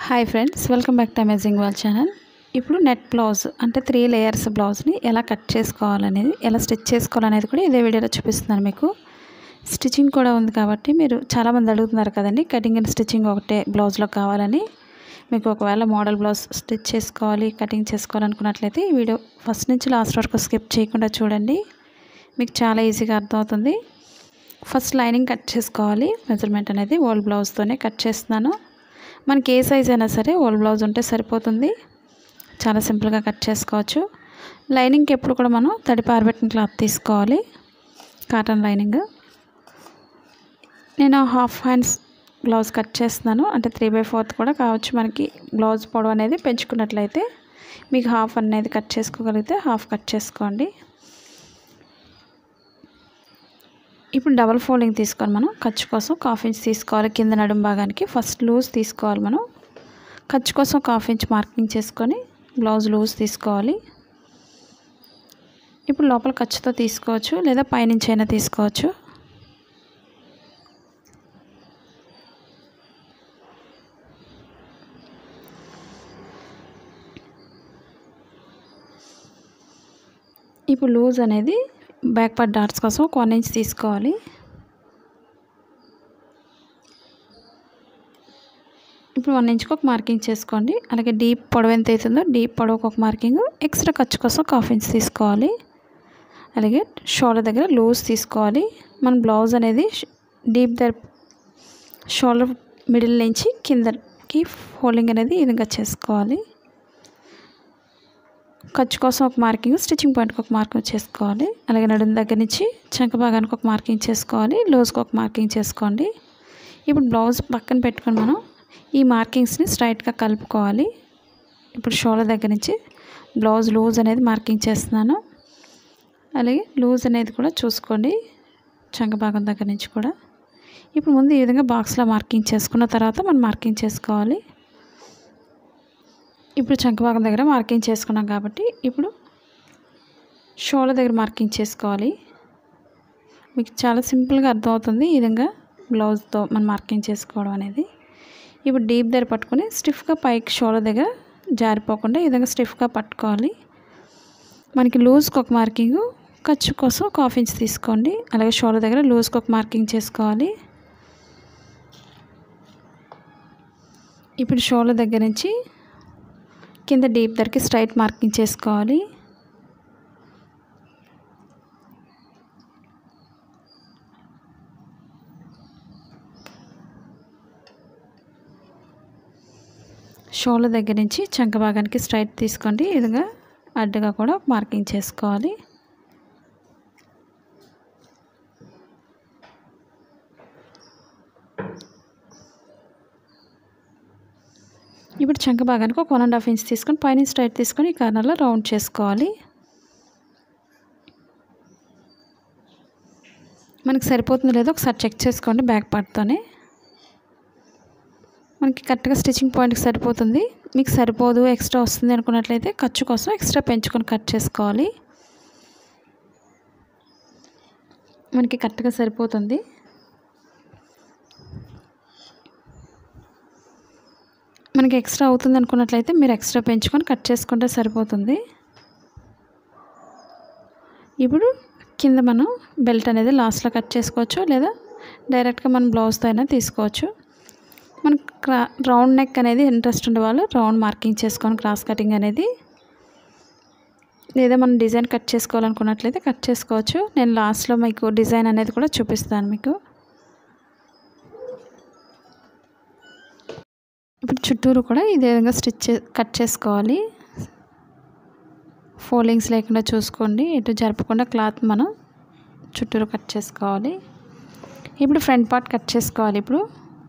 hi friends welcome back to amazing wall channel ఇప్పుడు net blouse అంటే three layers బ్లౌజ్ని ఎలా కట్ చేసుకోవాలనేది ఎలా స్టిచ్ చేసుకోవాలనేది కూడా ఇదే వీడియోలో చూపిస్తున్నాను మీకు స్టిచ్చింగ్ కూడా ఉంది కాబట్టి మీరు చాలామంది అడుగుతున్నారు కదండి కటింగ్ అండ్ స్టిచ్చింగ్ ఒకటే బ్లౌజ్లో కావాలని మీకు ఒకవేళ మోడల్ బ్లౌజ్ స్టిచ్ చేసుకోవాలి కటింగ్ చేసుకోవాలనుకున్నట్లయితే ఈ వీడియో ఫస్ట్ నుంచి లాస్ట్ వరకు స్కిప్ చేయకుండా చూడండి మీకు చాలా ఈజీగా అర్థమవుతుంది ఫస్ట్ లైనింగ్ కట్ చేసుకోవాలి మెజర్మెంట్ అనేది ఓల్డ్ బ్లౌజ్తోనే కట్ చేస్తున్నాను మనకి ఏ సైజ్ అయినా సరే ఓల్డ్ బ్లౌజ్ ఉంటే సరిపోతుంది చాలా సింపుల్గా కట్ చేసుకోవచ్చు లైనింగ్కి ఎప్పుడు కూడా మనం తడిపి ఆరబెట్టిన క్లాత్ తీసుకోవాలి కాటన్ లైనింగ్ నేను హాఫ్ హ్యాండ్స్ బ్లౌజ్ కట్ చేస్తున్నాను అంటే త్రీ బై ఫోర్త్ కూడా కావచ్చు మనకి బ్లౌజ్ పొడవు అనేది పెంచుకున్నట్లయితే మీకు హాఫ్ అనేది కట్ చేసుకోగలిగితే హాఫ్ కట్ చేసుకోండి ఇప్పుడు డబల్ ఫోల్డింగ్ తీసుకొని మనం ఖర్చు కోసం హాఫ్ ఇంచ్ తీసుకోవాలి కింద నడుం భాగానికి ఫస్ట్ లూజ్ తీసుకోవాలి మనం ఖర్చు కోసం హాఫ్ ఇంచ్ మార్కింగ్ చేసుకొని బ్లౌజ్ లూజ్ తీసుకోవాలి ఇప్పుడు లోపల ఖర్చుతో తీసుకోవచ్చు లేదా పైనుంచి అయినా తీసుకోవచ్చు ఇప్పుడు లూజ్ అనేది బ్యాక్ పార్ట్ డాట్స్ కోసం ఒక వన్ ఇంచ్ తీసుకోవాలి ఇప్పుడు వన్ ఇంచ్కి ఒక మార్కింగ్ చేసుకోండి అలాగే డీప్ పొడవు ఎంత అవుతుందో డీప్ పొడవుకు ఒక మార్కింగ్ ఎక్స్ట్రా ఖర్చు కోసం ఒక హాఫ్ ఇంచ్ తీసుకోవాలి అలాగే షోల్డర్ దగ్గర లూజ్ తీసుకోవాలి మన బ్లౌజ్ అనేది డీప్ దగ్గర షోల్డర్ మిడిల్ నుంచి కిందకి ఫోల్డింగ్ అనేది ఈ విధంగా చేసుకోవాలి ఖర్చు కోసం ఒక మార్కింగ్ స్టిచ్చింగ్ పాయింట్కి ఒక మార్కింగ్ చేసుకోవాలి అలాగే నడుము దగ్గర నుంచి చంక భాగానికి ఒక మార్కింగ్ చేసుకోవాలి లూజ్కి ఒక మార్కింగ్ చేసుకోండి ఇప్పుడు బ్లౌజ్ పక్కన పెట్టుకొని మనం ఈ మార్కింగ్స్ని స్ట్రైట్గా కలుపుకోవాలి ఇప్పుడు షోల్డర్ దగ్గర నుంచి బ్లౌజ్ లూజ్ అనేది మార్కింగ్ చేస్తున్నాను అలాగే లూజ్ అనేది కూడా చూసుకోండి చంక భాగం దగ్గర నుంచి కూడా ఇప్పుడు ముందు ఈ విధంగా బాక్స్లో మార్కింగ్ చేసుకున్న తర్వాత మనం మార్కింగ్ చేసుకోవాలి ఇప్పుడు చంక భాగం దగ్గర మార్కింగ్ చేసుకున్నాం కాబట్టి ఇప్పుడు షోల్డర్ దగ్గర మార్కింగ్ చేసుకోవాలి మీకు చాలా సింపుల్గా అర్థమవుతుంది ఈ విధంగా బ్లౌజ్తో మనం మార్కింగ్ చేసుకోవడం అనేది ఇప్పుడు డీప్ దగ్గర పట్టుకొని స్టిఫ్గా పైకి షోల్డర్ దగ్గర జారిపోకుండా ఈ విధంగా స్టిఫ్గా పట్టుకోవాలి మనకి లూజ్కి ఒక మార్కింగ్ ఖర్చు కోసం ఒక హాఫ్ ఇంచ్ తీసుకోండి అలాగే షోల్డర్ దగ్గర లూజ్కి ఒక మార్కింగ్ చేసుకోవాలి ఇప్పుడు షోల్డర్ దగ్గర నుంచి కింద డీప్ దగ్గరికి స్ట్రైట్ మార్కింగ్ చేసుకోవాలి షోల్డర్ దగ్గర నుంచి చంక భాగానికి స్ట్రైట్ తీసుకోండి ఈ విధంగా అడ్డుగా కూడా మార్కింగ్ చేసుకోవాలి ఇప్పుడు చంక భాగానికి ఒక వన్ అండ్ హాఫ్ ఇంచ్ తీసుకొని పైన స్ట్రైట్ తీసుకొని ఈ కార్నర్లో రౌండ్ చేసుకోవాలి మనకి సరిపోతుందో లేదో ఒకసారి చెక్ చేసుకోండి బ్యాక్ పార్ట్తోనే మనకి కరెక్ట్గా స్టిచ్చింగ్ పాయింట్కి సరిపోతుంది మీకు సరిపోదు ఎక్స్ట్రా వస్తుంది అనుకున్నట్లయితే ఖర్చు కోసం ఎక్స్ట్రా పెంచుకొని కట్ చేసుకోవాలి మనకి కరెక్ట్గా సరిపోతుంది మనకి ఎక్స్ట్రా అవుతుంది అనుకున్నట్లయితే మీరు ఎక్స్ట్రా పెంచుకొని కట్ చేసుకుంటే సరిపోతుంది ఇప్పుడు కింద మనం బెల్ట్ అనేది లాస్ట్లో కట్ చేసుకోవచ్చు లేదా డైరెక్ట్గా మనం బ్లౌజ్తో అయినా తీసుకోవచ్చు మనకు క్రా రౌండ్ నెక్ అనేది ఇంట్రెస్ట్ ఉండే వాళ్ళు రౌండ్ మార్కింగ్ చేసుకొని క్రాస్ కటింగ్ అనేది లేదా మనం డిజైన్ కట్ చేసుకోవాలనుకున్నట్లయితే కట్ చేసుకోవచ్చు నేను లాస్ట్లో మీకు డిజైన్ అనేది కూడా చూపిస్తాను మీకు ఇప్పుడు చుట్టూరు కూడా ఇదే విధంగా స్టిచ్ కట్ చేసుకోవాలి ఫోల్డింగ్స్ లేకుండా చూసుకోండి ఎటు జరపకుండా క్లాత్ మనం చుట్టూరు కట్ చేసుకోవాలి ఇప్పుడు ఫ్రంట్ పార్ట్ కట్ చేసుకోవాలి ఇప్పుడు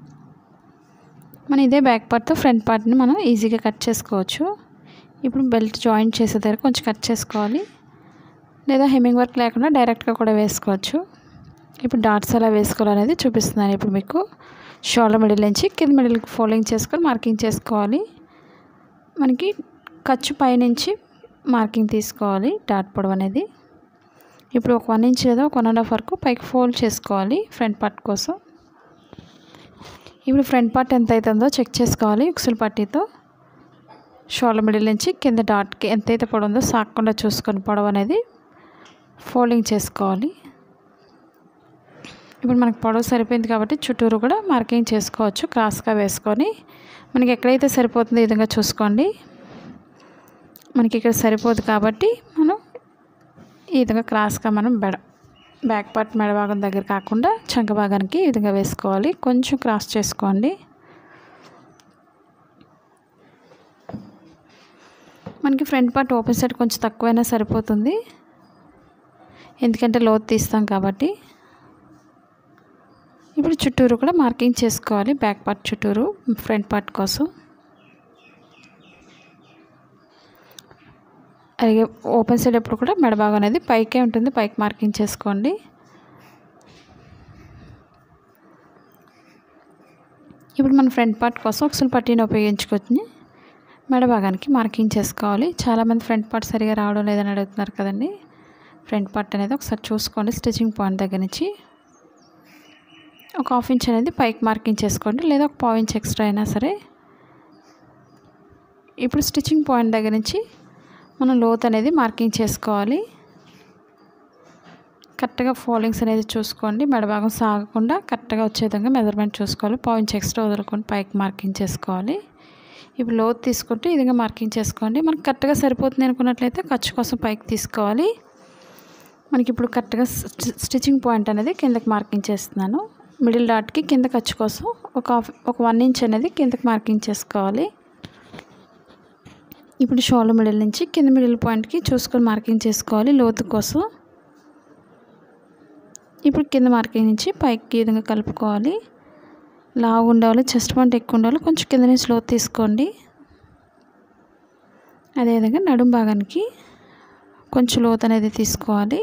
మనం ఇదే బ్యాక్ పార్ట్తో ఫ్రంట్ పార్ట్ని మనం ఈజీగా కట్ చేసుకోవచ్చు ఇప్పుడు బెల్ట్ జాయింట్ చేసే దగ్గర కొంచెం కట్ చేసుకోవాలి లేదా హెమ్మింగ్ వర్క్ లేకుండా డైరెక్ట్గా కూడా వేసుకోవచ్చు ఇప్పుడు డాట్స్ ఎలా వేసుకోవాలనేది చూపిస్తున్నాను ఇప్పుడు మీకు షోల్డర్ మిడిల్ నుంచి కింద మిడిల్కి ఫోల్డింగ్ చేసుకొని మార్కింగ్ చేసుకోవాలి మనకి ఖర్చు పైనుంచి మార్కింగ్ తీసుకోవాలి డాట్ పొడవు అనేది ఇప్పుడు ఒక వన్ ఇంచ్ లేదా ఒక వన్ అండ్ హాఫ్ వరకు పైకి ఫోల్డ్ చేసుకోవాలి ఫ్రంట్ పార్ట్ కోసం ఇప్పుడు ఫ్రంట్ పార్ట్ ఎంత అవుతుందో చెక్ చేసుకోవాలి ఉక్సుల పట్టీతో షోల్డర్ మిడిల్ నుంచి కింద డాట్కి ఎంతైతే పొడవు ఉందో సాగకుండా చూసుకొని పొడవు అనేది ఫోల్డింగ్ చేసుకోవాలి ఇప్పుడు మనకు పొడవు సరిపోయింది కాబట్టి చుట్టూరు కూడా మార్కింగ్ చేసుకోవచ్చు క్రాస్గా వేసుకొని మనకి ఎక్కడైతే సరిపోతుందో ఈ విధంగా చూసుకోండి మనకి ఇక్కడ సరిపోదు కాబట్టి మనం ఈ విధంగా క్రాస్గా మనం బెడ బ్యాక్ పార్ట్ మెడ భాగం దగ్గర కాకుండా చంక భాగానికి ఈ విధంగా వేసుకోవాలి కొంచెం క్రాస్ చేసుకోండి మనకి ఫ్రంట్ పార్ట్ ఓపెన్ సైడ్ కొంచెం తక్కువైనా సరిపోతుంది ఎందుకంటే లోతు తీస్తాం కాబట్టి ఇప్పుడు చుట్టూరు కూడా మార్కింగ్ చేసుకోవాలి బ్యాక్ పార్ట్ చుట్టూరు ఫ్రంట్ పార్ట్ కోసం అలాగే ఓపెన్ సైడ్ ఎప్పుడు కూడా మెడ భాగం అనేది పైకే ఉంటుంది పైకి మార్కింగ్ చేసుకోండి ఇప్పుడు మన ఫ్రంట్ పార్ట్ కోసం ఒకసారి పట్టీని ఉపయోగించుకొని మెడ భాగానికి మార్కింగ్ చేసుకోవాలి చాలామంది ఫ్రంట్ పార్ట్ సరిగా రావడం లేదని అడుగుతున్నారు కదండి ఫ్రంట్ పార్ట్ అనేది ఒకసారి చూసుకోండి స్టిచ్చింగ్ పాయింట్ దగ్గర నుంచి ఒక హాఫ్ ఇంచ్ అనేది పైకి మార్కింగ్ చేసుకోండి లేదా ఒక పావు ఇంచ్ ఎక్స్ట్రా అయినా సరే ఇప్పుడు స్టిచ్చింగ్ పాయింట్ దగ్గర నుంచి మనం లోత్ అనేది మార్కింగ్ చేసుకోవాలి కరెక్ట్గా ఫోల్డింగ్స్ అనేది చూసుకోండి మెడభాగం సాగకుండా కరెక్ట్గా వచ్చే విధంగా మెజర్మెంట్ చూసుకోవాలి పావు ఇంచ్ ఎక్స్ట్రా వదులుకొని పైకి మార్కింగ్ చేసుకోవాలి ఇప్పుడు లోత్ తీసుకుంటే ఈ విధంగా మార్కింగ్ చేసుకోండి మనకు కరెక్ట్గా సరిపోతుంది అనుకున్నట్లయితే ఖర్చు కోసం పైకి తీసుకోవాలి మనకి ఇప్పుడు కరెక్ట్గా స్టిచ్చింగ్ పాయింట్ అనేది కిందకి మార్కింగ్ చేస్తున్నాను మిడిల్ డాట్కి కింద ఖర్చు కోసం ఒక ఒక వన్ ఇంచ్ అనేది కిందకి మార్కింగ్ చేసుకోవాలి ఇప్పుడు షోల్డర్ మిడిల్ నుంచి కింద మిడిల్ పాయింట్కి చూసుకొని మార్కింగ్ చేసుకోవాలి లోతు కోసం ఇప్పుడు కింద మార్కింగ్ నుంచి పైకి ఈ విధంగా కలుపుకోవాలి లావు ఉండాలి చెస్ట్ పాయింట్ ఎక్కువ ఉండాలి కొంచెం కింద నుంచి లోతు తీసుకోండి అదేవిధంగా నడుం భాగానికి కొంచెం లోతు అనేది తీసుకోవాలి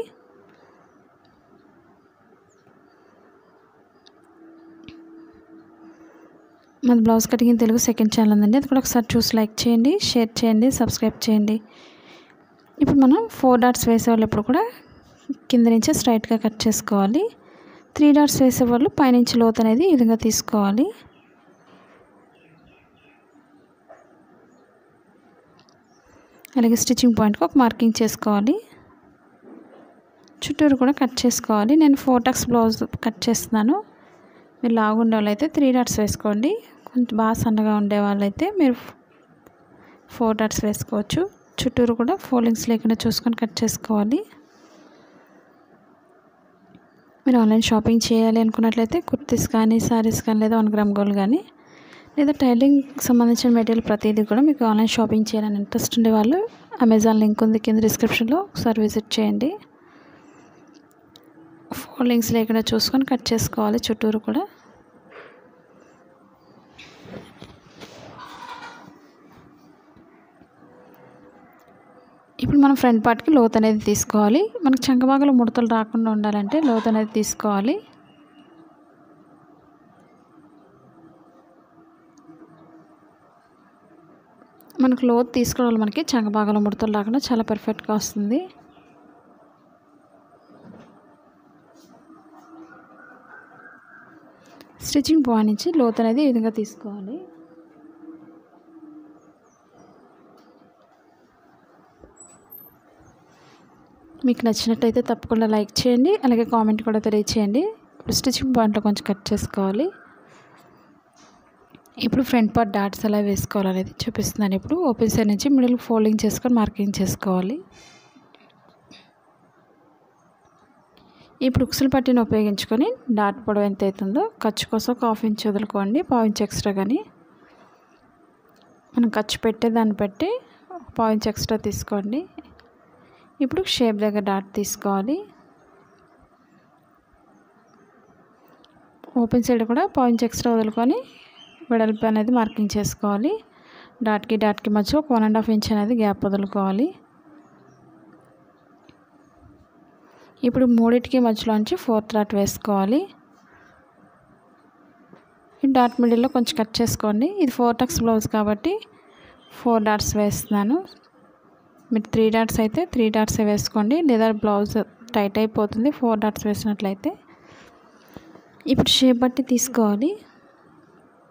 మన blouse cutting Telugu second channel ఉందండి అది కూడా ఒకసారి చూసి లైక్ చేయండి షేర్ చేయండి సబ్స్క్రైబ్ చేయండి ఇప్పుడు మనం ఫోర్ డాట్స్ వేసేవాళ్ళు ఇప్పుడు కూడా కింద నుంచే స్ట్రైట్గా కట్ చేసుకోవాలి త్రీ డాట్స్ వేసేవాళ్ళు పైనుంచి లోతు అనేది ఈ విధంగా తీసుకోవాలి అలాగే స్టిచ్చింగ్ పాయింట్కి ఒక మార్కింగ్ చేసుకోవాలి చుట్టూరు కూడా కట్ చేసుకోవాలి నేను ఫోర్ టాక్స్ బ్లౌజ్ కట్ చేస్తున్నాను మీరు లావు ఉండే వాళ్ళైతే త్రీ డాట్స్ వేసుకోండి కొంచెం బాగా సన్నగా ఉండే వాళ్ళైతే మీరు ఫోర్ డాట్స్ వేసుకోవచ్చు చుట్టూరు కూడా ఫోల్డింగ్స్ లేకుండా చూసుకొని కట్ చేసుకోవాలి మీరు ఆన్లైన్ షాపింగ్ చేయాలి అనుకున్నట్లయితే కుర్తీస్ కానీ శారీస్ కానీ లేదా వన్ గ్రామ్ గోల్డ్ కానీ లేదా టైలింగ్ సంబంధించిన మెటీరియల్ ప్రతిదీ కూడా మీకు ఆన్లైన్ షాపింగ్ చేయాలని ఇంట్రెస్ట్ ఉండే వాళ్ళు అమెజాన్ లింక్ ఉంది కింద డిస్క్రిప్షన్లో ఒకసారి విజిట్ చేయండి ఫోల్డింగ్స్ లేకుండా చూసుకొని కట్ చేసుకోవాలి చుట్టూరు కూడా ఇప్పుడు మనం ఫ్రంట్ పార్ట్కి లోత్ అనేది తీసుకోవాలి మనకి చంకబాగలో ముడతలు రాకుండా ఉండాలంటే లోత్ అనేది తీసుకోవాలి మనకు లోత్ తీసుకోవడం వల్ల మనకి చంకబాగలో ముడతలు రాకుండా చాలా పర్ఫెక్ట్గా వస్తుంది స్టిచ్చింగ్ పాయింట్ నుంచి లోత్ అనేది ఈ విధంగా తీసుకోవాలి మీకు నచ్చినట్టయితే తప్పకుండా లైక్ చేయండి అలాగే కామెంట్ కూడా తెలియచేయండి ఇప్పుడు స్టిచ్చింగ్ పాయింట్లో కొంచెం కట్ చేసుకోవాలి ఇప్పుడు ఫ్రంట్ పార్ట్ డాట్స్ ఎలా వేసుకోవాలనేది చూపిస్తున్నాను ఇప్పుడు ఓపెన్ సైడ్ నుంచి మిడిల్ ఫోల్డింగ్ చేసుకొని మార్కింగ్ చేసుకోవాలి ఇప్పుడు ఉక్సులు పట్టిని ఉపయోగించుకొని డాట్ పొడవు ఎంత అవుతుందో ఖర్చు కోసం ఒక హాఫ్ ఇంచ్ వదులుకోండి పావు ఇంచ్ ఎక్స్ట్రా కానీ మనం ఖర్చు పెట్టే దాన్ని బట్టి పావు ఇంచ్ ఎక్స్ట్రా తీసుకోండి ఇప్పుడు షేప్ దగ్గర డాట్ తీసుకోవాలి ఓపెన్ సైడ్ కూడా పావు ఇంచ్ ఎక్స్ట్రా వదులుకొని వెడల్పు అనేది మార్కింగ్ చేసుకోవాలి డాట్కి డాట్కి మధ్య ఒక వన్ అండ్ హాఫ్ ఇంచ్ అనేది గ్యాప్ వదులుకోవాలి ఇప్పుడు మూడింటికి మధ్యలోంచి ఫోర్త్ డాట్ వేసుకోవాలి ఈ డాట్ మిడిల్లో కొంచెం కట్ చేసుకోండి ఇది ఫోర్ టక్స్ బ్లౌజ్ కాబట్టి ఫోర్ డాట్స్ వేస్తున్నాను మీరు త్రీ డాట్స్ అయితే త్రీ డాట్స్ వేసుకోండి లేదా బ్లౌజ్ టైట్ అయిపోతుంది ఫోర్ డాట్స్ వేసినట్లయితే ఇప్పుడు షేప్ బట్టి తీసుకోవాలి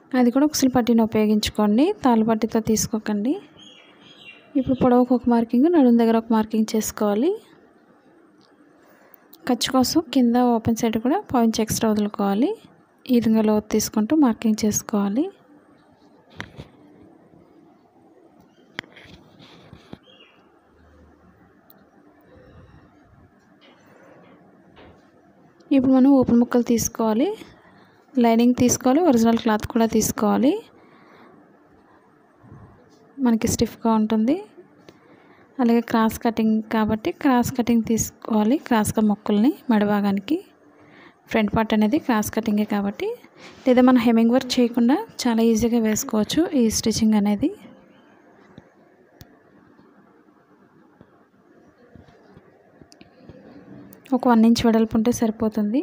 అది కూడా ఉక్సులు పట్టీని ఉపయోగించుకోండి తాళ్ళు పట్టీతో తీసుకోకండి ఇప్పుడు పొడవుకు ఒక మార్కింగ్ నడుము దగ్గర ఒక మార్కింగ్ చేసుకోవాలి ఖర్చు కోసం కింద ఓపెన్ సైడ్ కూడా పాయింట్స్ ఎక్స్ట్రా వదులుకోవాలి ఈ విధంగా లోతు తీసుకుంటూ మార్కింగ్ చేసుకోవాలి ఇప్పుడు మనం ఓపెన్ ముక్కలు తీసుకోవాలి లైనింగ్ తీసుకోవాలి ఒరిజినల్ క్లాత్ కూడా తీసుకోవాలి మనకి స్టిఫ్గా ఉంటుంది అలాగే క్రాస్ కటింగ్ కాబట్టి క్రాస్ కటింగ్ తీసుకోవాలి క్రాస్గా మొక్కల్ని మెడభాగానికి ఫ్రంట్ పార్ట్ అనేది క్రాస్ కటింగే కాబట్టి లేదా మనం హెమ్మింగ్ వర్క్ చేయకుండా చాలా ఈజీగా వేసుకోవచ్చు ఈ స్టిచ్చింగ్ అనేది ఒక వన్ ఇంచ్ వెడల్పు ఉంటే సరిపోతుంది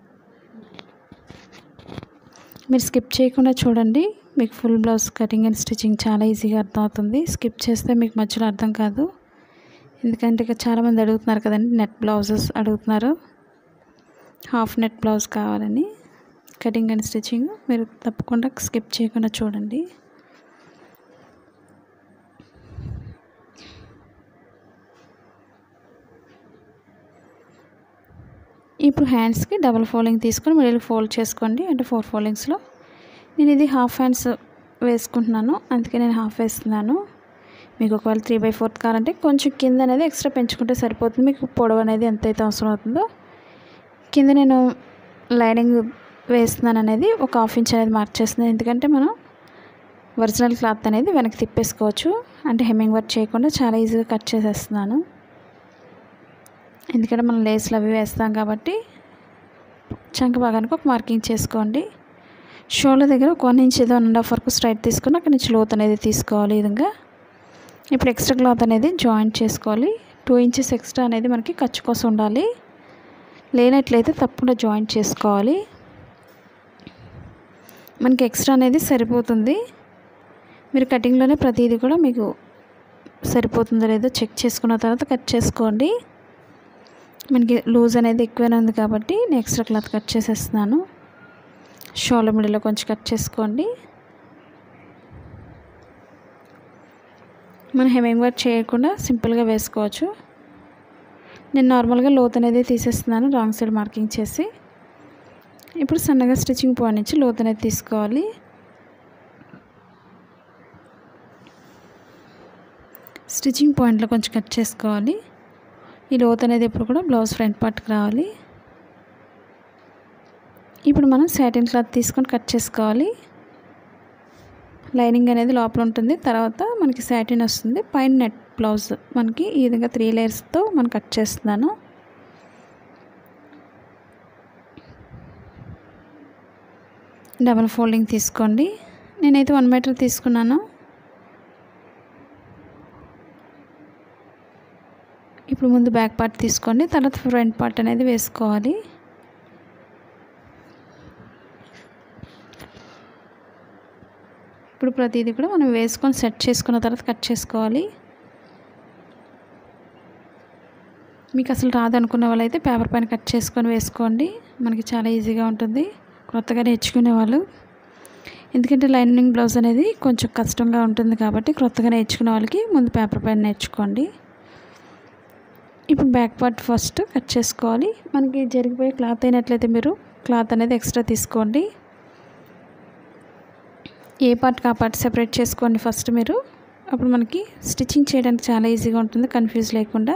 మీరు స్కిప్ చేయకుండా చూడండి మీకు full blouse cutting and stitching చాలా ఈజీగా అర్థమవుతుంది స్కిప్ చేస్తే మీకు మధ్యలో అర్థం కాదు ఎందుకంటే ఇక చాలామంది అడుగుతున్నారు కదండి నెట్ బ్లౌజెస్ అడుగుతున్నారు హాఫ్ నెట్ బ్లౌజ్ కావాలని కటింగ్ అండ్ స్టిచ్చింగ్ మీరు తప్పకుండా స్కిప్ చేయకుండా చూడండి ఇప్పుడు హ్యాండ్స్కి డబుల్ ఫోల్డింగ్ తీసుకొని మిడిల్ ఫోల్డ్ చేసుకోండి అంటే ఫోర్ ఫోల్డింగ్స్లో నేను ఇది హాఫ్ హ్యాండ్స్ వేసుకుంటున్నాను అందుకే నేను హాఫ్ వేస్తున్నాను మీకు ఒకవేళ త్రీ బై ఫోర్త్ కావాలంటే కొంచెం కింద అనేది ఎక్స్ట్రా పెంచుకుంటే సరిపోతుంది మీకు పొడవు అనేది ఎంతైతే అవసరం అవుతుందో కింద నేను లైనింగ్ వేస్తున్నాను అనేది ఒక హాఫ్ ఇంచ్ అనేది మార్క్ చేస్తున్నాను ఎందుకంటే మనం ఒరిజినల్ క్లాత్ అనేది వెనక్కి తిప్పేసుకోవచ్చు అంటే హెమ్మింగ్ వర్క్ చేయకుండా చాలా ఈజీగా కట్ చేసేస్తున్నాను ఎందుకంటే మనం లేస్లు అవి వేస్తాం కాబట్టి చంక భాగానికి ఒక మార్కింగ్ చేసుకోండి షోల్డర్ దగ్గర ఒక వన్ ఇంచ్ ఏదో వన్ అండ్ హాఫ్ వరకు స్ట్రైట్ తీసుకుని అక్కడి నుంచి లోత్ అనేది తీసుకోవాలి ఈ విధంగా ఇప్పుడు ఎక్స్ట్రా క్లాత్ అనేది జాయింట్ చేసుకోవాలి టూ ఇంచెస్ ఎక్స్ట్రా అనేది మనకి ఖర్చు కోసం ఉండాలి లేనట్లయితే తప్పకుండా జాయింట్ చేసుకోవాలి మనకి ఎక్స్ట్రా అనేది సరిపోతుంది మీరు కటింగ్లోనే ప్రతిదీ కూడా మీకు సరిపోతుందో లేదో చెక్ చేసుకున్న తర్వాత కట్ చేసుకోండి మనకి లూజ్ అనేది ఎక్కువనే ఉంది కాబట్టి నేను ఎక్స్ట్రా క్లాత్ కట్ చేసేస్తున్నాను షోల్డర్ మిడిలో కొంచెం కట్ చేసుకోండి మనం హెమింగ్ వర్క్ చేయకుండా సింపుల్గా వేసుకోవచ్చు నేను నార్మల్గా లోత్ అనేది తీసేస్తున్నాను రాంగ్ సైడ్ మార్కింగ్ చేసి ఇప్పుడు సన్నగా స్టిచ్చింగ్ పాయింట్ నుంచి లోత్ అనేది తీసుకోవాలి స్టిచ్చింగ్ పాయింట్లో కొంచెం కట్ చేసుకోవాలి ఈ లోత్ అనేది ఎప్పుడు కూడా బ్లౌజ్ ఫ్రంట్ పార్ట్కి రావాలి ఇప్పుడు మనం సాటిన్ క్లాత్ తీసుకొని కట్ చేసుకోవాలి లైనింగ్ అనేది లోపల ఉంటుంది తర్వాత మనకి సాటిన్ వస్తుంది పైన నెట్ బ్లౌజ్ మనకి ఈ విధంగా త్రీ లేయర్స్తో మనం కట్ చేస్తున్నాను డబల్ ఫోల్డింగ్ తీసుకోండి నేనైతే వన్ మీటర్ తీసుకున్నాను ఇప్పుడు ముందు బ్యాక్ పార్ట్ తీసుకోండి తర్వాత ఫ్రంట్ పార్ట్ అనేది వేసుకోవాలి ఇప్పుడు ప్రతిదీ కూడా మనం వేసుకొని సెట్ చేసుకున్న తర్వాత కట్ చేసుకోవాలి మీకు అసలు రాదనుకున్న వాళ్ళైతే పేపర్ పైన కట్ చేసుకొని వేసుకోండి మనకి చాలా ఈజీగా ఉంటుంది కొత్తగా నేర్చుకునే వాళ్ళు ఎందుకంటే లైనింగ్ బ్లౌజ్ అనేది కొంచెం కష్టంగా ఉంటుంది కాబట్టి కొత్తగా నేర్చుకునే వాళ్ళకి ముందు పేపర్ పైన నేర్చుకోండి ఇప్పుడు బ్యాక్ పార్ట్ ఫస్ట్ కట్ చేసుకోవాలి మనకి జరిగిపోయే క్లాత్ అయినట్లయితే మీరు క్లాత్ అనేది ఎక్స్ట్రా తీసుకోండి ఏ పార్ట్కి ఆ పార్ట్ సెపరేట్ చేసుకోండి ఫస్ట్ మీరు అప్పుడు మనకి స్టిచ్చింగ్ చేయడానికి చాలా ఈజీగా ఉంటుంది కన్ఫ్యూజ్ లేకుండా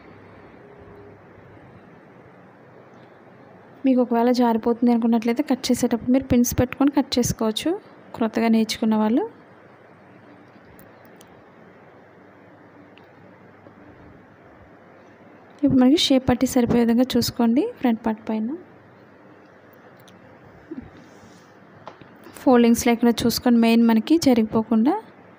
మీకు ఒకవేళ జారిపోతుంది అనుకున్నట్లయితే కట్ చేసేటప్పుడు మీరు పిన్స్ పెట్టుకొని కట్ చేసుకోవచ్చు కొత్తగా నేర్చుకున్న వాళ్ళు ఇప్పుడు మనకి షేప్ పట్టి సరిపోయే విధంగా చూసుకోండి ఫ్రంట్ పార్ట్ పైన ఫోల్డింగ్స్ లేకుండా చూసుకొని మెయిన్ మనకి జరిగిపోకుండా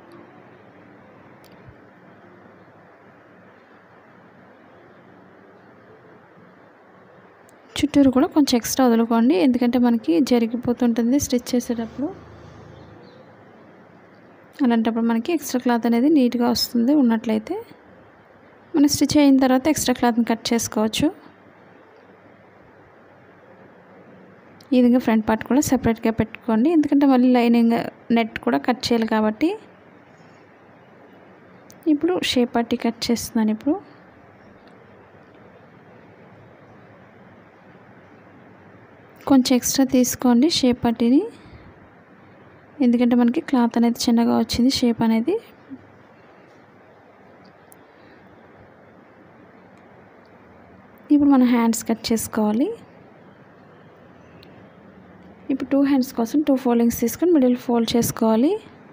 చుట్టూరు కూడా కొంచెం ఎక్స్ట్రా వదులుకోండి ఎందుకంటే మనకి జరిగిపోతుంటుంది స్టిచ్ చేసేటప్పుడు అలాంటప్పుడు మనకి ఎక్స్ట్రా క్లాత్ అనేది నీట్గా వస్తుంది ఉన్నట్లయితే మనం స్టిచ్ అయిన తర్వాత ఎక్స్ట్రా క్లాత్ని కట్ చేసుకోవచ్చు ఈ విధంగా ఫ్రంట్ పార్ట్ కూడా సెపరేట్గా పెట్టుకోండి ఎందుకంటే మళ్ళీ లైనింగ్ నెట్ కూడా కట్ చేయాలి కాబట్టి ఇప్పుడు షేప్ పట్టి కట్ చేస్తున్నాను ఇప్పుడు కొంచెం ఎక్స్ట్రా తీసుకోండి షేప్ పట్టిని ఎందుకంటే మనకి క్లాత్ అనేది చిన్నగా వచ్చింది షేప్ అనేది ఇప్పుడు మనం హ్యాండ్స్ కట్ చేసుకోవాలి ఇప్పుడు టూ హ్యాండ్స్ కోసం టూ ఫోల్డింగ్స్ తీసుకొని మిడిల్ ఫోల్డ్ చేసుకోవాలి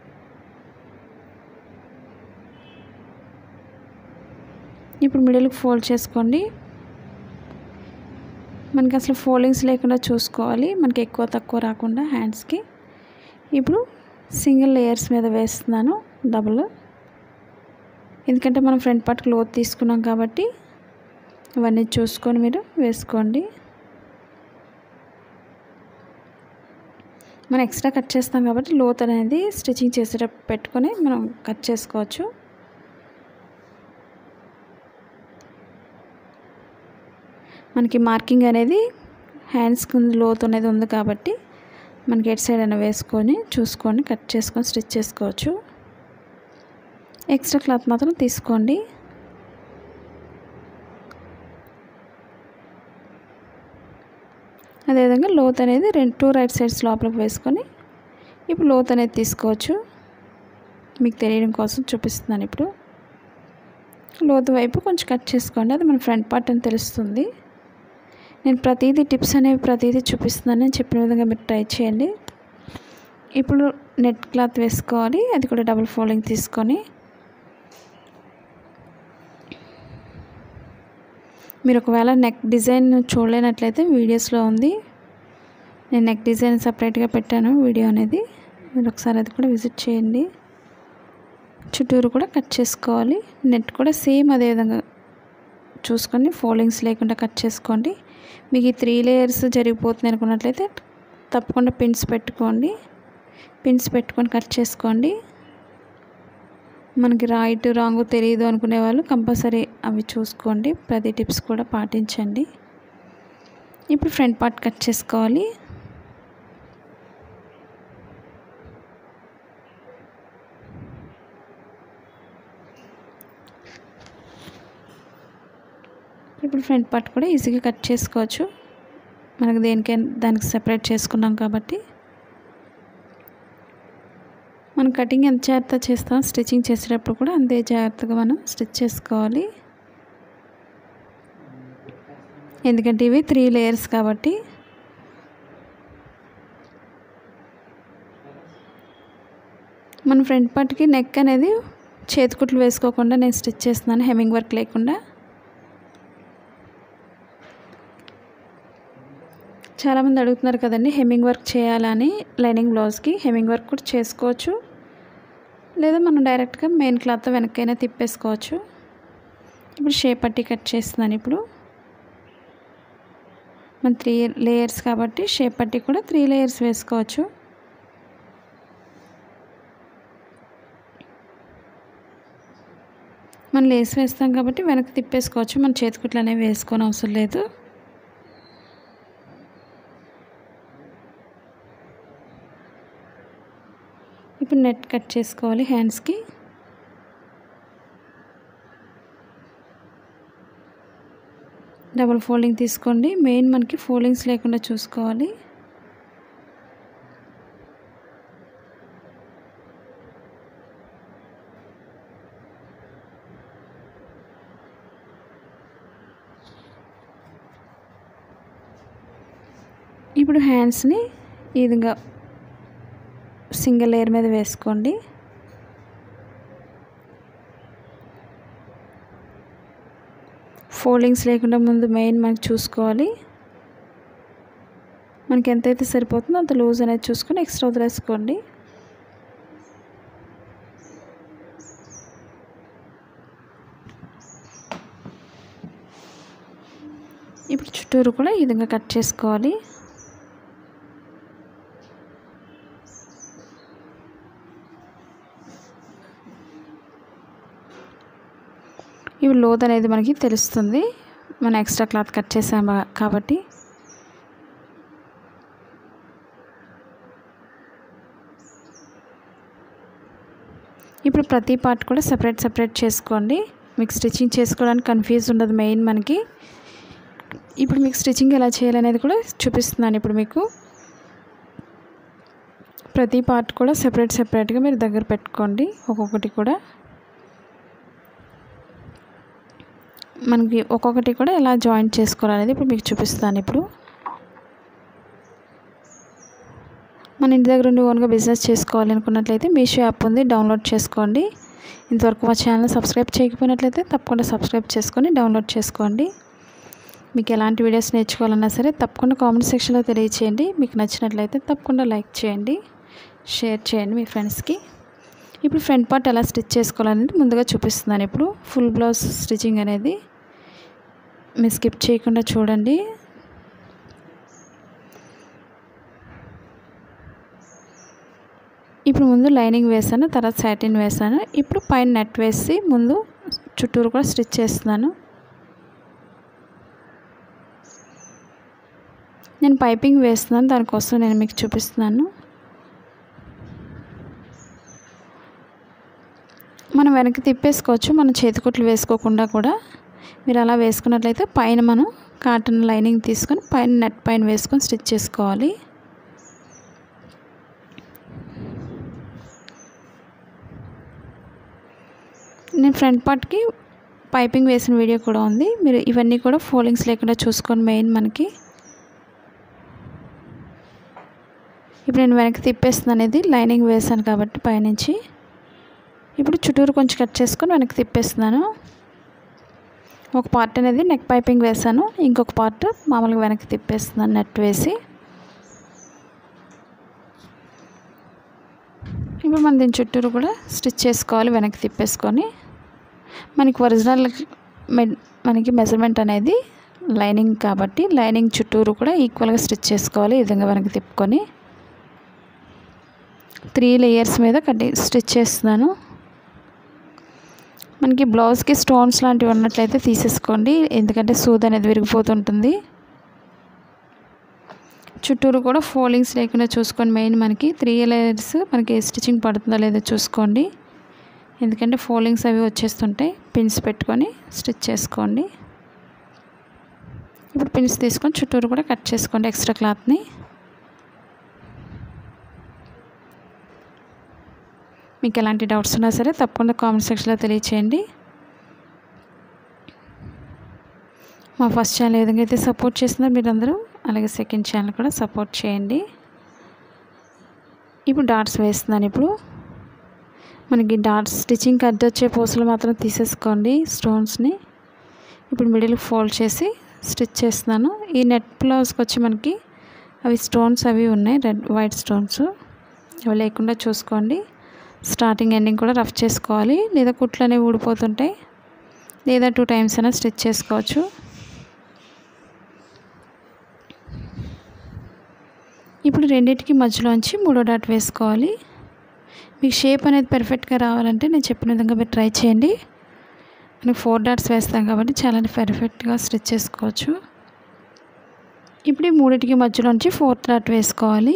ఇప్పుడు మిడిల్కి ఫోల్డ్ చేసుకోండి మనకి అసలు ఫోల్డింగ్స్ లేకుండా చూసుకోవాలి మనకి ఎక్కువ తక్కువ రాకుండా హ్యాండ్స్కి ఇప్పుడు సింగిల్ లేయర్స్ మీద వేస్తున్నాను డబుల్ ఎందుకంటే మనం ఫ్రంట్ పార్ట్ క్లోత్ తీసుకున్నాం కాబట్టి ఇవన్నీ చూసుకొని మీరు వేసుకోండి మనం ఎక్స్ట్రా కట్ చేస్తాం కాబట్టి లోత్ అనేది స్టిచ్చింగ్ చేసేటప్పుడు పెట్టుకొని మనం కట్ చేసుకోవచ్చు మనకి మార్కింగ్ అనేది హ్యాండ్స్ కింద లోతు అనేది ఉంది కాబట్టి మనకి ఎట్ సైడ్ అయినా వేసుకొని చూసుకొని కట్ చేసుకొని స్టిచ్ చేసుకోవచ్చు ఎక్స్ట్రా క్లాత్ మాత్రం తీసుకోండి అదేవిధంగా లోత్ అనేది రెండు టూ రైట్ సైడ్స్ లోపలికి వేసుకొని ఇప్పుడు లోత్ అనేది తీసుకోవచ్చు మీకు తెలియడం కోసం చూపిస్తున్నాను ఇప్పుడు లోతు వైపు కొంచెం కట్ చేసుకోండి అది మన ఫ్రంట్ పార్ట్ అని తెలుస్తుంది నేను ప్రతిదీ టిప్స్ అనేవి ప్రతిదీ చూపిస్తున్నాను నేను చెప్పిన విధంగా మీరు ట్రై చేయండి ఇప్పుడు నెట్ క్లాత్ వేసుకోవాలి అది కూడా డబుల్ ఫోల్డింగ్ తీసుకొని మీరు ఒకవేళ నెక్ డిజైన్ చూడలేనట్లయితే వీడియోస్లో ఉంది నేను నెక్ డిజైన్ సపరేట్గా పెట్టాను వీడియో అనేది మీరు ఒకసారి అది కూడా విజిట్ చేయండి చుట్టూరు కూడా కట్ చేసుకోవాలి నెట్ కూడా సేమ్ అదే విధంగా చూసుకొని ఫోల్డింగ్స్ లేకుండా కట్ చేసుకోండి మీకు ఈ త్రీ లేయర్స్ జరిగిపోతుంది అనుకున్నట్లయితే తప్పకుండా పిన్స్ పెట్టుకోండి పిన్స్ పెట్టుకొని కట్ చేసుకోండి మనకి రైట్ రాంగ్ తెలియదు అనుకునే వాళ్ళు కంపల్సరీ అవి చూసుకోండి ప్రతి టిప్స్ కూడా పాటించండి ఇప్పుడు ఫ్రంట్ పార్ట్ కట్ చేసుకోవాలి ఇప్పుడు ఫ్రంట్ పార్ట్ కూడా ఈజీగా కట్ చేసుకోవచ్చు మనకు దేనికైనా దానికి సెపరేట్ చేసుకున్నాం కాబట్టి మనం కటింగ్ ఎంత జాగ్రత్త చేస్తాం స్టిచ్చింగ్ చేసేటప్పుడు కూడా అంతే జాగ్రత్తగా మనం స్టిచ్ చేసుకోవాలి ఎందుకంటే ఇవి త్రీ లేయర్స్ కాబట్టి మన ఫ్రంట్ పార్ట్కి నెక్ అనేది చేతికుట్లు వేసుకోకుండా నేను స్టిచ్ చేస్తున్నాను హెమ్మింగ్ వర్క్ లేకుండా చాలామంది అడుగుతున్నారు కదండి హెమ్మింగ్ వర్క్ చేయాలని లైనింగ్ బ్లౌజ్కి హెమ్మింగ్ వర్క్ కూడా చేసుకోవచ్చు లేదా మనం డైరెక్ట్గా మెయిన్ క్లాత్ వెనక్కైనా తిప్పేసుకోవచ్చు ఇప్పుడు షేప్ పట్టి కట్ చేస్తున్నాను ఇప్పుడు మన త్రీ లేయర్స్ కాబట్టి షేప్ పట్టి కూడా త్రీ లేయర్స్ వేసుకోవచ్చు మనం లేస్ వేస్తాం కాబట్టి వెనక్కి తిప్పేసుకోవచ్చు మన చేతికుట్లు అనేవి వేసుకోని అవసరం లేదు ఇప్పుడు నెట్ కట్ చేసుకోవాలి హ్యాండ్స్కి డబుల్ ఫోల్డింగ్ తీసుకోండి మెయిన్ మనకి ఫోల్డింగ్స్ లేకుండా చూసుకోవాలి ఇప్పుడు హ్యాండ్స్ని ఈ విధంగా సింగిల్ లేయర్ మీద వేసుకోండి ఫోల్డింగ్స్ లేకుండా ముందు మెయిన్ మనకి చూసుకోవాలి మనకి ఎంతైతే సరిపోతుందో అంత లూజ్ అనేది చూసుకొని ఎక్స్ట్రా వదిలేసుకోండి ఇప్పుడు చుట్టూరు కూడా ఈ విధంగా కట్ చేసుకోవాలి ఇవి లోత్ అనేది మనకి తెలుస్తుంది మనం ఎక్స్ట్రా క్లాత్ కట్ చేసాం కాబట్టి ఇప్పుడు ప్రతి పార్ట్ కూడా సపరేట్ సపరేట్ చేసుకోండి మీకు స్టిచ్చింగ్ చేసుకోవడానికి కన్ఫ్యూజ్ ఉండదు మెయిన్ మనకి ఇప్పుడు మీకు స్టిచ్చింగ్ ఎలా చేయాలనేది కూడా చూపిస్తున్నాను ఇప్పుడు మీకు ప్రతి పార్ట్ కూడా సెపరేట్ సెపరేట్గా మీరు దగ్గర పెట్టుకోండి ఒక్కొక్కటి కూడా మనకి ఒక్కొక్కటి కూడా ఎలా జాయింట్ చేసుకోవాలనేది ఇప్పుడు మీకు చూపిస్తాను ఇప్పుడు మన ఇంటి దగ్గర ఉండి ఓన్గా బిజినెస్ చేసుకోవాలి అనుకున్నట్లయితే మీషో యాప్ ఉంది డౌన్లోడ్ చేసుకోండి ఇంతవరకు మా ఛానల్ సబ్స్క్రైబ్ చేయకపోయినట్లయితే తప్పకుండా సబ్స్క్రైబ్ చేసుకొని డౌన్లోడ్ చేసుకోండి మీకు ఎలాంటి వీడియోస్ నేర్చుకోవాలన్నా సరే తప్పకుండా కామెంట్ సెక్షన్లో తెలియచేయండి మీకు నచ్చినట్లయితే తప్పకుండా లైక్ చేయండి షేర్ చేయండి మీ ఫ్రెండ్స్కి ఇప్పుడు ఫ్రంట్ పార్ట్ ఎలా స్టిచ్ చేసుకోవాలనేది ముందుగా చూపిస్తున్నాను ఇప్పుడు ఫుల్ బ్లౌజ్ స్టిచ్చింగ్ అనేది మీరు స్కిప్ చేయకుండా చూడండి ఇప్పుడు ముందు లైనింగ్ వేసాను తర్వాత సాటిన్ వేసాను ఇప్పుడు పైన నెట్ వేసి ముందు చుట్టూరు కూడా స్టిచ్ చేస్తున్నాను నేను పైపింగ్ వేస్తున్నాను దానికోసం నేను మీకు చూపిస్తున్నాను మనం వెనక్కి తిప్పేసుకోవచ్చు మనం చేతికుట్లు వేసుకోకుండా కూడా మీరు అలా వేసుకున్నట్లయితే పైన మనం కాటన్ లైనింగ్ తీసుకొని పైన నెట్ పైన వేసుకొని స్టిచ్ చేసుకోవాలి నేను ఫ్రంట్ పార్ట్కి పైపింగ్ వేసిన వీడియో కూడా ఉంది మీరు ఇవన్నీ కూడా ఫోల్డింగ్స్ లేకుండా చూసుకోండి మెయిన్ మనకి ఇప్పుడు నేను వెనక్కి తిప్పేస్తున్నాను అనేది లైనింగ్ వేసాను కాబట్టి పైనుంచి ఇప్పుడు చుట్టూరు కొంచెం కట్ చేసుకొని వెనక్కి తిప్పేస్తున్నాను ఒక పార్ట్ అనేది నెక్ పైపింగ్ వేసాను ఇంకొక పార్ట్ మామూలుగా వెనక్కి తిప్పేస్తున్నాను నెట్ వేసి ఇప్పుడు మనం దీని చుట్టూరు కూడా స్టిచ్ చేసుకోవాలి వెనక్కి తిప్పేసుకొని మనకి ఒరిజినల్ మనకి మెజర్మెంట్ అనేది లైనింగ్ కాబట్టి లైనింగ్ చుట్టూరు కూడా ఈక్వల్గా స్టిచ్ చేసుకోవాలి ఈ విధంగా వెనక్కి తిప్పుకొని త్రీ లేయర్స్ మీద కట్టి స్టిచ్ చేస్తున్నాను మనకి బ్లౌజ్కి స్టోన్స్ లాంటివి ఉన్నట్లయితే తీసేసుకోండి ఎందుకంటే సూద్ అనేది విరిగిపోతుంటుంది చుట్టూరు కూడా ఫోల్డింగ్స్ లేకుండా చూసుకోండి మెయిన్ మనకి త్రీ లేయర్స్ మనకి స్టిచ్చింగ్ పడుతుందో లేదో చూసుకోండి ఎందుకంటే ఫోల్డింగ్స్ అవి వచ్చేస్తుంటాయి పిన్స్ పెట్టుకొని స్టిచ్ చేసుకోండి ఇప్పుడు పిన్స్ తీసుకొని చుట్టూరు కూడా కట్ చేసుకోండి ఎక్స్ట్రా క్లాత్ని మీకు ఎలాంటి డౌట్స్ ఉన్నా సరే తప్పకుండా కామెంట్ సెక్షన్లో తెలియచేయండి మా ఫస్ట్ ఛానల్ ఏ విధంగా అయితే సపోర్ట్ చేస్తున్నారో మీరందరూ అలాగే సెకండ్ ఛానల్ కూడా సపోర్ట్ చేయండి ఇప్పుడు డాట్స్ వేస్తున్నాను ఇప్పుడు మనకి డాట్స్ స్టిచ్చింగ్ కట్ వచ్చే పూసలు మాత్రం తీసేసుకోండి స్టోన్స్ని ఇప్పుడు మిడిల్ ఫోల్డ్ చేసి స్టిచ్ చేస్తున్నాను ఈ నెట్ బ్లౌజ్కి వచ్చి మనకి అవి స్టోన్స్ అవి ఉన్నాయి రెడ్ వైట్ స్టోన్స్ అవి లేకుండా చూసుకోండి స్టార్టింగ్ ఎండింగ్ కూడా రఫ్ చేసుకోవాలి లేదా కుట్లు అనేవి ఊడిపోతుంటాయి లేదా టూ టైమ్స్ అయినా స్టిచ్ చేసుకోవచ్చు ఇప్పుడు రెండింటికి మధ్యలోంచి మూడో డాట్ వేసుకోవాలి మీకు షేప్ అనేది పర్ఫెక్ట్గా రావాలంటే నేను చెప్పిన విధంగా మీరు ట్రై చేయండి మనకి ఫోర్ డాట్స్ వేస్తాం కాబట్టి చాలా పర్ఫెక్ట్గా స్టిచ్ చేసుకోవచ్చు ఇప్పుడు ఈ మూడింటికి మధ్యలోంచి ఫోర్త్ డాట్ వేసుకోవాలి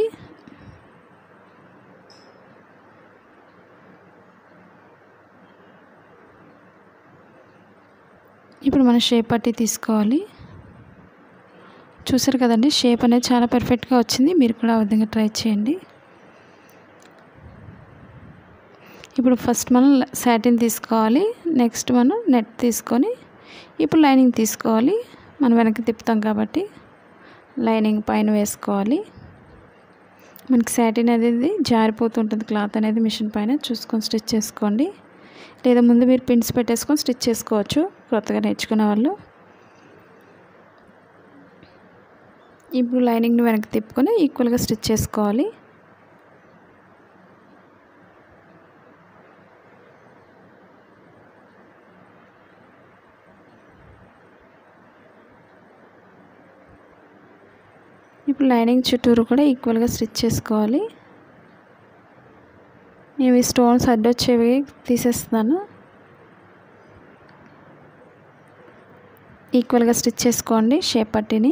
ఇప్పుడు మనం షేప్ పట్టి తీసుకోవాలి చూసారు కదండి షేప్ అనేది చాలా పర్ఫెక్ట్గా వచ్చింది మీరు కూడా ఆ విధంగా ట్రై చేయండి ఇప్పుడు ఫస్ట్ మనం సాటిన్ తీసుకోవాలి నెక్స్ట్ మనం నెట్ తీసుకొని ఇప్పుడు లైనింగ్ తీసుకోవాలి మనం వెనక్కి తిప్పుతాం కాబట్టి లైనింగ్ పైన వేసుకోవాలి మనకి సాటిన్ అనేది జారిపోతుంటుంది క్లాత్ అనేది మిషన్ పైన చూసుకొని స్టిచ్ చేసుకోండి లేదా ముందు మీరు పిన్స్ పెట్టేసుకొని స్టిచ్ చేసుకోవచ్చు కొత్తగా నేర్చుకునే వాళ్ళు ఇప్పుడు లైనింగ్ని వెనక్కి తిప్పుకొని ఈక్వల్గా స్టిచ్ చేసుకోవాలి ఇప్పుడు లైనింగ్ చుట్టూరు కూడా ఈక్వల్గా స్టిచ్ చేసుకోవాలి ఇవి స్టోన్స్ అడ్డొచ్చేవి తీసేస్తున్నాను ఈక్వల్గా స్టిచ్ చేసుకోండి షేప్ పట్టిని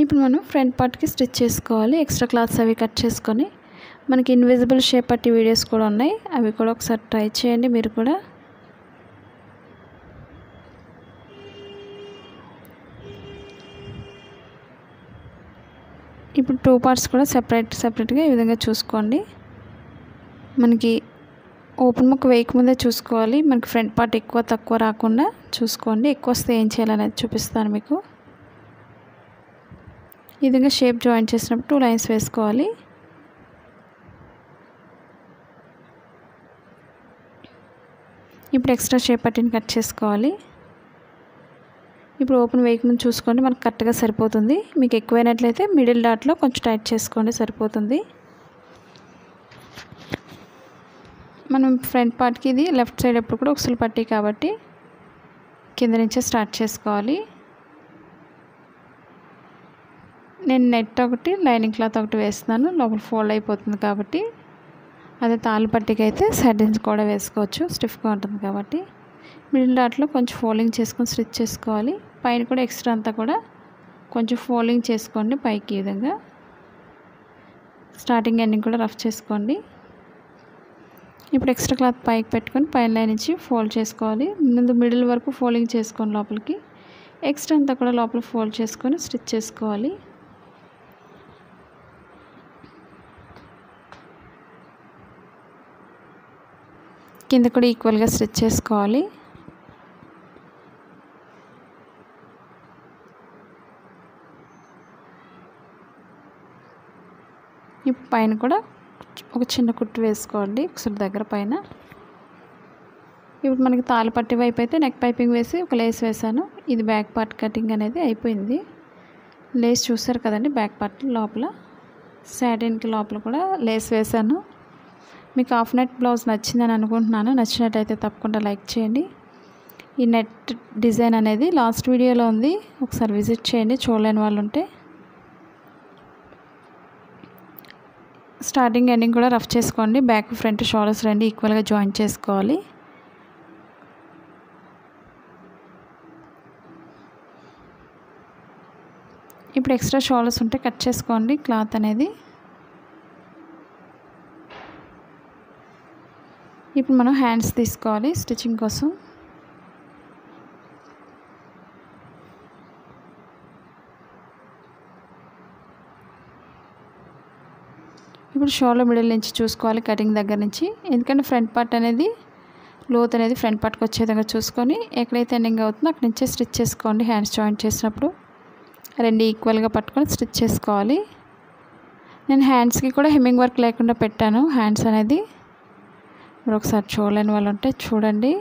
ఇప్పుడు మనం ఫ్రంట్ పార్ట్కి స్టిచ్ చేసుకోవాలి ఎక్స్ట్రా క్లాత్స్ అవి కట్ చేసుకొని మనకి ఇన్విజిబుల్ షేప్ పట్టి వీడియోస్ కూడా ఉన్నాయి అవి కూడా ఒకసారి ట్రై చేయండి మీరు కూడా ఇప్పుడు టూ పార్ట్స్ కూడా సెపరేట్ సెపరేట్గా ఈ విధంగా చూసుకోండి మనకి ఓపెన్ ముక్క వేయకముందే చూసుకోవాలి మనకి ఫ్రంట్ పార్ట్ ఎక్కువ తక్కువ రాకుండా చూసుకోండి ఎక్కువ వస్తే ఏం చేయాలనేది చూపిస్తాను మీకు ఈ విధంగా షేప్ జాయిన్ చేసినప్పుడు టూ లైన్స్ వేసుకోవాలి ఇప్పుడు ఎక్స్ట్రా షేప్ పట్టిని కట్ చేసుకోవాలి ఇప్పుడు ఓపెన్ వేయకముందు చూసుకోండి మనకు కరెక్ట్గా సరిపోతుంది మీకు ఎక్కువైనట్లయితే మిడిల్ డాట్లో కొంచెం టైట్ చేసుకోండి సరిపోతుంది మనం ఫ్రంట్ పార్ట్కి ఇది లెఫ్ట్ సైడ్ ఎప్పుడు కూడా ఉక్సులు పట్టి కాబట్టి కింద నుంచే స్టార్ట్ చేసుకోవాలి నేను నెట్ ఒకటి లైనింగ్ క్లాత్ ఒకటి వేస్తున్నాను లోపల ఫోల్డ్ అయిపోతుంది కాబట్టి అదే తాళ్ళు పట్టికి అయితే సైడ్ కూడా వేసుకోవచ్చు స్టిఫ్గా ఉంటుంది కాబట్టి మిడిల్ డాట్లో కొంచెం ఫోల్డింగ్ చేసుకొని స్టిచ్ చేసుకోవాలి పైన కూడా ఎక్స్ట్రా అంతా కూడా కొంచెం ఫోల్డింగ్ చేసుకోండి పైకి ఈ విధంగా స్టార్టింగ్ ఎండింగ్ కూడా రఫ్ చేసుకోండి ఇప్పుడు ఎక్స్ట్రా క్లాత్ పైకి పెట్టుకొని పైన లైన్ నుంచి ఫోల్డ్ చేసుకోవాలి ముందు మిడిల్ వరకు ఫోల్డింగ్ చేసుకోండి లోపలికి ఎక్స్ట్రా అంతా కూడా లోపల ఫోల్డ్ చేసుకొని స్టిచ్ చేసుకోవాలి కింద కూడా ఈక్వల్గా స్టిచ్ చేసుకోవాలి ఇప్పుడు పైన కూడా ఒక చిన్న కుట్టు వేసుకోండి ఒకసారి దగ్గర పైన ఇప్పుడు మనకి తాళ్ళు పట్టి వైపు అయితే నెక్ పైపింగ్ వేసి ఒక లేస్ వేసాను ఇది బ్యాక్ పార్ట్ కటింగ్ అనేది అయిపోయింది లేస్ చూసారు కదండి బ్యాక్ పార్ట్ లోపల శాటిన్కి లోపల కూడా లేస్ వేసాను మీకు హాఫ్ నెట్ బ్లౌజ్ నచ్చిందని అనుకుంటున్నాను నచ్చినట్టయితే తప్పకుండా లైక్ చేయండి ఈ నెట్ డిజైన్ అనేది లాస్ట్ వీడియోలో ఉంది ఒకసారి విజిట్ చేయండి చూడలేని వాళ్ళు ఉంటే స్టార్టింగ్ ఎండింగ్ కూడా రఫ్ చేసుకోండి బ్యాక్ ఫ్రంట్ షోల్డర్స్ రెండు ఈక్వల్గా జాయిన్ చేసుకోవాలి ఇప్పుడు ఎక్స్ట్రా షోల్డర్స్ ఉంటే కట్ చేసుకోండి క్లాత్ అనేది ఇప్పుడు మనం హ్యాండ్స్ తీసుకోవాలి స్టిచ్చింగ్ కోసం ఇప్పుడు షోల్డర్ మిడిల్ నుంచి చూసుకోవాలి కటింగ్ దగ్గర నుంచి ఎందుకంటే ఫ్రంట్ పార్ట్ అనేది లోత్ అనేది ఫ్రంట్ పార్ట్కి వచ్చే విధంగా చూసుకొని ఎక్కడైతే ఎండింగ్ అవుతుందో అక్కడి నుంచే స్టిచ్ చేసుకోండి హ్యాండ్స్ జాయింట్ చేసినప్పుడు రెండు ఈక్వల్గా పట్టుకొని స్టిచ్ చేసుకోవాలి నేను హ్యాండ్స్కి కూడా హెమ్మింగ్ వర్క్ లేకుండా పెట్టాను హ్యాండ్స్ అనేది మీరు ఒకసారి చూడలేని వాళ్ళు ఉంటే చూడండి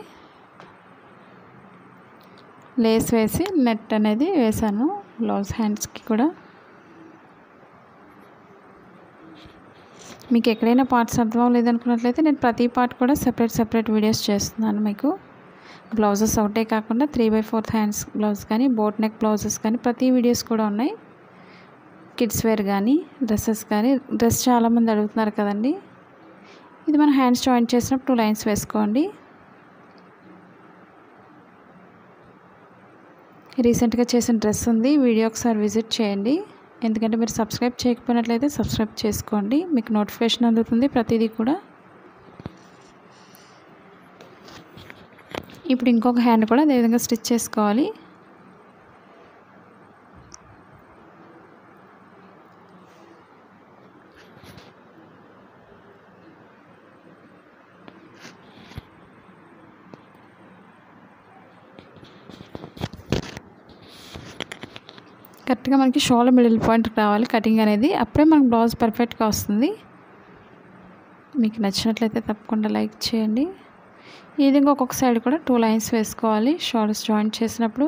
లేస్ వేసి నెట్ అనేది వేసాను బ్లౌజ్ హ్యాండ్స్కి కూడా మీకు ఎక్కడైనా పార్ట్స్ అర్థం లేదనుకున్నట్లయితే నేను ప్రతి పార్ట్ కూడా సెపరేట్ సెపరేట్ వీడియోస్ చేస్తున్నాను మీకు బ్లౌజెస్ ఒకటే కాకుండా three by fourth hands blouse కానీ బోట్ నెక్ బ్లౌజెస్ కానీ ప్రతి వీడియోస్ కూడా ఉన్నాయి కిడ్స్ వేర్ కానీ డ్రెస్సెస్ కానీ డ్రెస్ చాలామంది అడుగుతున్నారు కదండి ఇది మనం హ్యాండ్స్ జాయిన్ చేసినప్పుడు టూ లైన్స్ వేసుకోండి రీసెంట్గా చేసిన డ్రెస్ ఉంది వీడియో ఒకసారి విజిట్ చేయండి ఎందుకంటే మీరు సబ్స్క్రైబ్ చేయకపోయినట్లయితే సబ్స్క్రైబ్ చేసుకోండి మీకు నోటిఫికేషన్ అందుతుంది ప్రతిదీ కూడా ఇప్పుడు ఇంకొక హ్యాండ్ కూడా అదేవిధంగా స్టిచ్ చేసుకోవాలి కరెక్ట్గా మనకి షోల్డర్ మిడిల్ పాయింట్ రావాలి కటింగ్ అనేది అప్పుడే మనకు బ్లౌజ్ పర్ఫెక్ట్గా వస్తుంది మీకు నచ్చినట్లయితే తప్పకుండా లైక్ చేయండి ఈ విధంగా ఒక్కొక్క సైడ్ కూడా టూ లైన్స్ వేసుకోవాలి షోల్డర్స్ జాయింట్ చేసినప్పుడు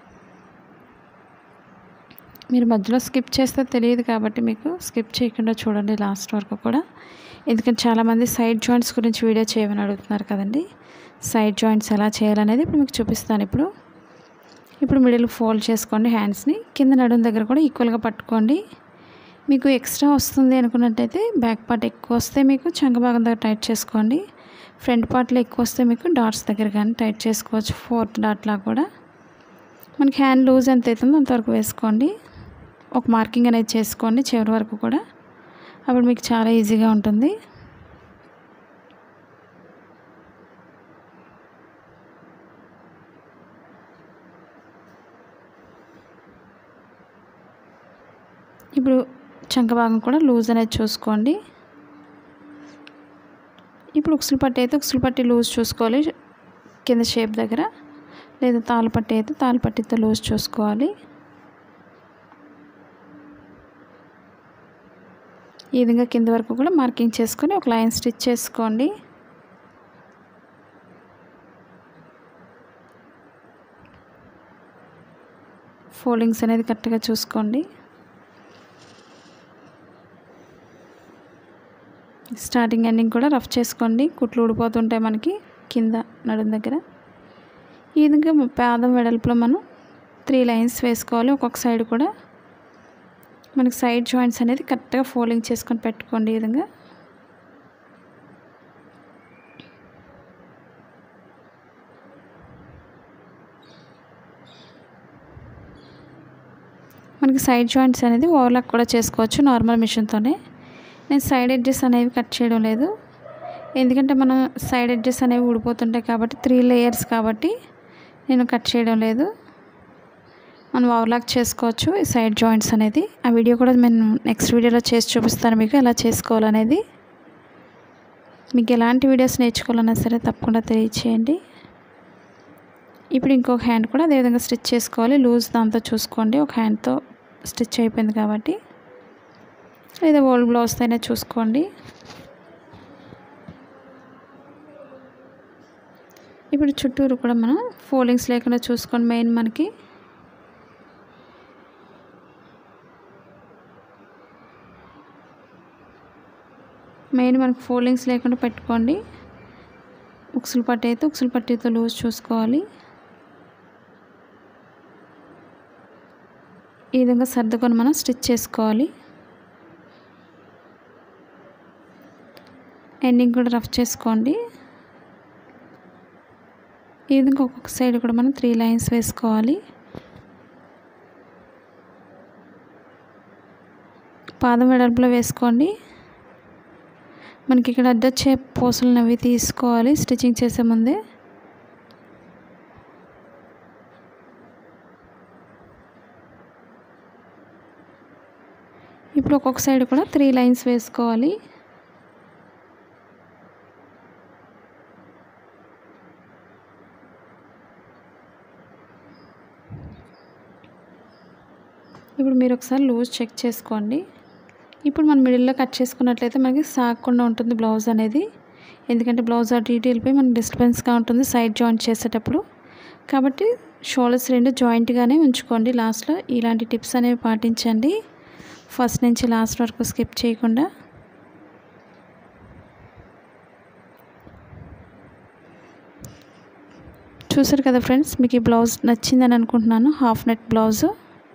మీరు మధ్యలో స్కిప్ చేస్తే తెలియదు కాబట్టి మీకు స్కిప్ చేయకుండా చూడండి లాస్ట్ వరకు కూడా ఎందుకంటే చాలామంది సైడ్ జాయింట్స్ గురించి వీడియో చేయమని అడుగుతున్నారు కదండి సైడ్ జాయింట్స్ ఎలా చేయాలనేది ఇప్పుడు మీకు చూపిస్తాను ఇప్పుడు ఇప్పుడు మిడిల్ ఫోల్డ్ చేసుకోండి హ్యాండ్స్ని కింద నడుం దగ్గర కూడా ఈక్వల్గా పట్టుకోండి మీకు ఎక్స్ట్రా వస్తుంది అనుకున్నట్టయితే బ్యాక్ పార్ట్ ఎక్కువ వస్తే మీకు చంక భాగం దగ్గర టైట్ చేసుకోండి ఫ్రంట్ పార్ట్లో ఎక్కువ వస్తే మీకు డాట్స్ దగ్గర కానీ టైట్ చేసుకోవచ్చు ఫోర్త్ డాట్లా కూడా మనకి హ్యాండ్ లూజ్ ఎంత అవుతుందో అంతవరకు వేసుకోండి ఒక మార్కింగ్ అనేది చేసుకోండి చివరి వరకు కూడా అప్పుడు మీకు చాలా ఈజీగా ఉంటుంది ఇప్పుడు చంక భాగం కూడా లూజ్ అనేది చూసుకోండి ఇప్పుడు ఉక్సులు పట్టి అయితే ఉక్సులు పట్టి లూజ్ చూసుకోవాలి కింద షేప్ దగ్గర లేదా తాళ్ళు పట్టి అయితే తాళ్ళు పట్టితో లూజ్ చూసుకోవాలి ఈ విధంగా కింద వరకు కూడా మార్కింగ్ చేసుకొని ఒక లైన్ స్టిచ్ చేసుకోండి ఫోల్డింగ్స్ అనేది కరెక్ట్గా చూసుకోండి స్టార్టింగ్ ఎండింగ్ కూడా రఫ్ చేసుకోండి కుట్లు ఊడిపోతుంటాయి మనకి కింద నడుం దగ్గర ఈ విధంగా పాదం వెడల్పులో మనం త్రీ లైన్స్ వేసుకోవాలి ఒక్కొక్క సైడ్ కూడా మనకి సైడ్ జాయింట్స్ అనేది కరెక్ట్గా ఫోల్డింగ్ చేసుకొని పెట్టుకోండి ఈ విధంగా మనకి సైడ్ జాయింట్స్ అనేది ఓవర్లాక్ కూడా చేసుకోవచ్చు నార్మల్ మిషన్తోనే నేను సైడ్ ఎడ్జెస్ అనేవి కట్ చేయడం లేదు ఎందుకంటే మనం సైడ్ ఎడ్జెస్ అనేవి ఊడిపోతుంటాయి కాబట్టి త్రీ లేయర్స్ కాబట్టి నేను కట్ చేయడం లేదు మనం ఓవర్లాక్ చేసుకోవచ్చు ఈ సైడ్ జాయింట్స్ అనేది ఆ వీడియో కూడా నేను నెక్స్ట్ వీడియోలో చేసి చూపిస్తాను మీకు ఎలా చేసుకోవాలనేది మీకు ఎలాంటి వీడియోస్ నేర్చుకోవాలన్నా సరే తప్పకుండా తెలియచేయండి ఇప్పుడు ఇంకొక హ్యాండ్ కూడా అదేవిధంగా స్టిచ్ చేసుకోవాలి లూజ్ దాంతో చూసుకోండి ఒక హ్యాండ్తో స్టిచ్ అయిపోయింది కాబట్టి లేదా ఓల్డ్ బ్లౌజ్ అయినా చూసుకోండి ఇప్పుడు చుట్టూరు కూడా మనం ఫోల్డింగ్స్ లేకుండా చూసుకోండి మెయిన్ మనకి మెయిన్ మనకి ఫోల్డింగ్స్ లేకుండా పెట్టుకోండి ఉక్సులు పట్టి అయితే ఉక్సులు పట్టితో లూజ్ చూసుకోవాలి ఈ విధంగా సర్దుకొని మనం స్టిచ్ చేసుకోవాలి ఎండింగ్ కూడా రఫ్ చేసుకోండి ఈ విధంగా ఒక్కొక్క సైడ్ కూడా మనం త్రీ లైన్స్ వేసుకోవాలి పాదం వెడల్పులో వేసుకోండి మనకి ఇక్కడ అడ్డొచ్చే పూసలను అవి తీసుకోవాలి స్టిచ్చింగ్ చేసే ముందే ఇప్పుడు ఒక్కొక్క సైడ్ కూడా త్రీ లైన్స్ వేసుకోవాలి ఇప్పుడు మీరు ఒకసారి లూజ్ చెక్ చేసుకోండి ఇప్పుడు మనం మిడిల్లో కట్ చేసుకున్నట్లయితే మనకి సాగకుండా ఉంటుంది బ్లౌజ్ అనేది ఎందుకంటే బ్లౌజ్ అటు ఇటు వెళ్ళిపోయి మనకి డిస్టర్బెన్స్గా ఉంటుంది సైడ్ జాయింట్ చేసేటప్పుడు కాబట్టి షోల్డర్స్ రెండు జాయింట్గానే ఉంచుకోండి లాస్ట్లో ఇలాంటి టిప్స్ అనేవి పాటించండి ఫస్ట్ నుంచి లాస్ట్ వరకు స్కిప్ చేయకుండా చూసారు కదా ఫ్రెండ్స్ మీకు ఈ బ్లౌజ్ నచ్చిందని అనుకుంటున్నాను హాఫ్ నెట్ బ్లౌజు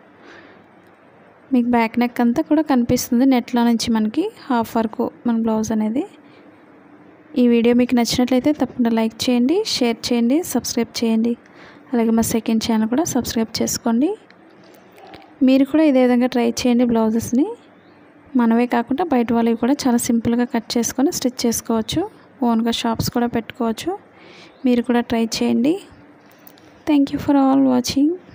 మీకు బ్యాక్ నెక్ అంతా కూడా కనిపిస్తుంది నెట్లో నుంచి మనకి హాఫ్ వరకు మన బ్లౌజ్ అనేది ఈ వీడియో మీకు నచ్చినట్లయితే తప్పకుండా లైక్ చేయండి షేర్ చేయండి సబ్స్క్రైబ్ చేయండి అలాగే మా సెకండ్ ఛానల్ కూడా సబ్స్క్రైబ్ చేసుకోండి మీరు కూడా ఇదే విధంగా ట్రై చేయండి బ్లౌజెస్ని మనవే కాకుండా బయట వాళ్ళవి కూడా చాలా సింపుల్గా కట్ చేసుకొని స్టిచ్ చేసుకోవచ్చు ఓన్గా షాప్స్ కూడా పెట్టుకోవచ్చు మీరు కూడా ట్రై చేయండి thank you for all watching